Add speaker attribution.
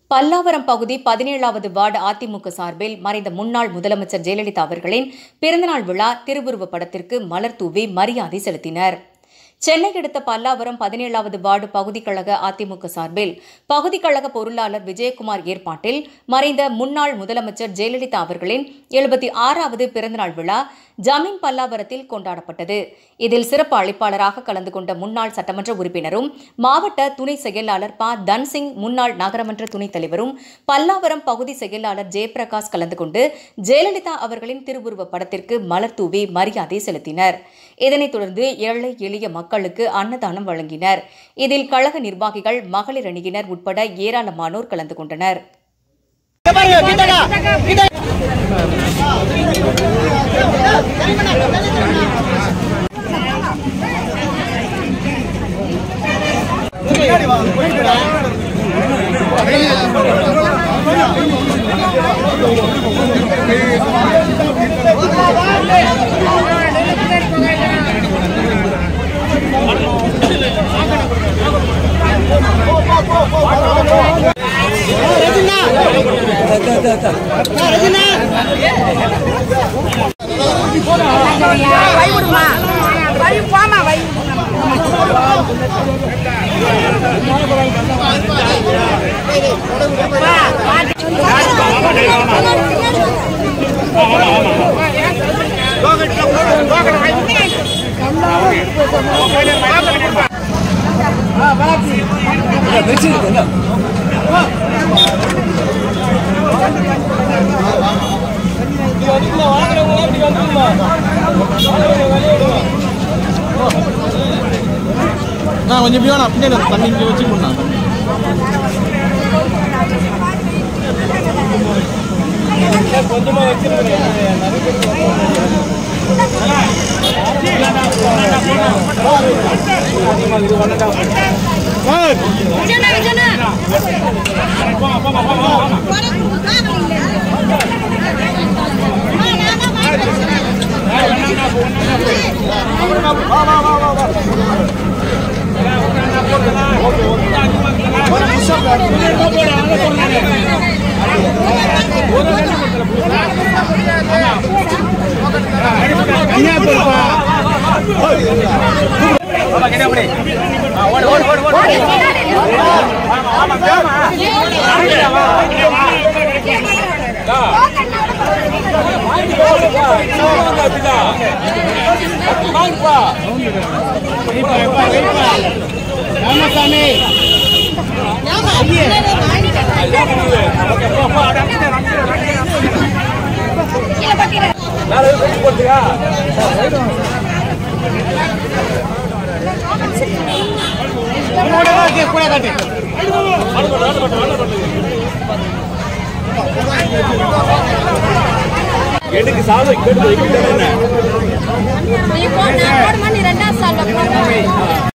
Speaker 1: பல்லாவரம் பகுதி பதினேழாவது வார்டு அதிமுக சார்பில் மறைந்த முன்னாள் முதலமைச்சர் ஜெயலலிதா அவர்களின் பிறந்தநாள் விழா திருவுருவப் படத்திற்கு மலர் தூவி மரியாதை செலுத்தினர் சென்னை அடுத்த பல்லாவரம் பதினேழாவது வார்டு பகுதிக் கழக அதிமுக சார்பில் பகுதிக் கழக பொருளாளர் விஜயகுமார் ஏற்பாட்டில் மறைந்த முன்னாள் முதலமைச்சர் ஜெயலலிதா அவர்களின் எழுபத்தி ஆறாவது பிறந்தநாள் விழா ஜமீன் பல்லாவரத்தில் கொண்டாடப்பட்டது இதில் சிறப்பு அழைப்பாளராக கலந்து கொண்ட முன்னாள் சட்டமன்ற உறுப்பினரும் மாவட்ட துணை செயலாளர் ப தன்சிங் முன்னாள் நகரமன்ற துணைத் தலைவரும் பல்லாவரம் பகுதி செயலாளர் ஜெயபிரகாஷ் கலந்து கொண்டு ஜெயலலிதா அவர்களின் திருவுருவப் படத்திற்கு மலர் தூவி மரியாதை செலுத்தினர் இதனைத் தொடர்ந்து ஏழை எளிய மக்களுக்கு அன்னதானம் வழங்கினர் இதில் கழக நிர்வாகிகள் மகளிர் அணியினர் உட்பட ஏராளமானோர் கலந்து கொண்டனர்
Speaker 2: வை விடுமா வை போமா வை
Speaker 3: நான் கொஞ்சம் பியோனா பின்னாடி வந்து தண்ணி இங்கே வச்சு கொண்டா கொஞ்சமா
Speaker 2: விஜயண்ணா விஜயண்ணா
Speaker 3: எடுக்கு சாதம் கேட்டு
Speaker 2: நீ போன போன மணி ரெண்டாவது சால்வ போன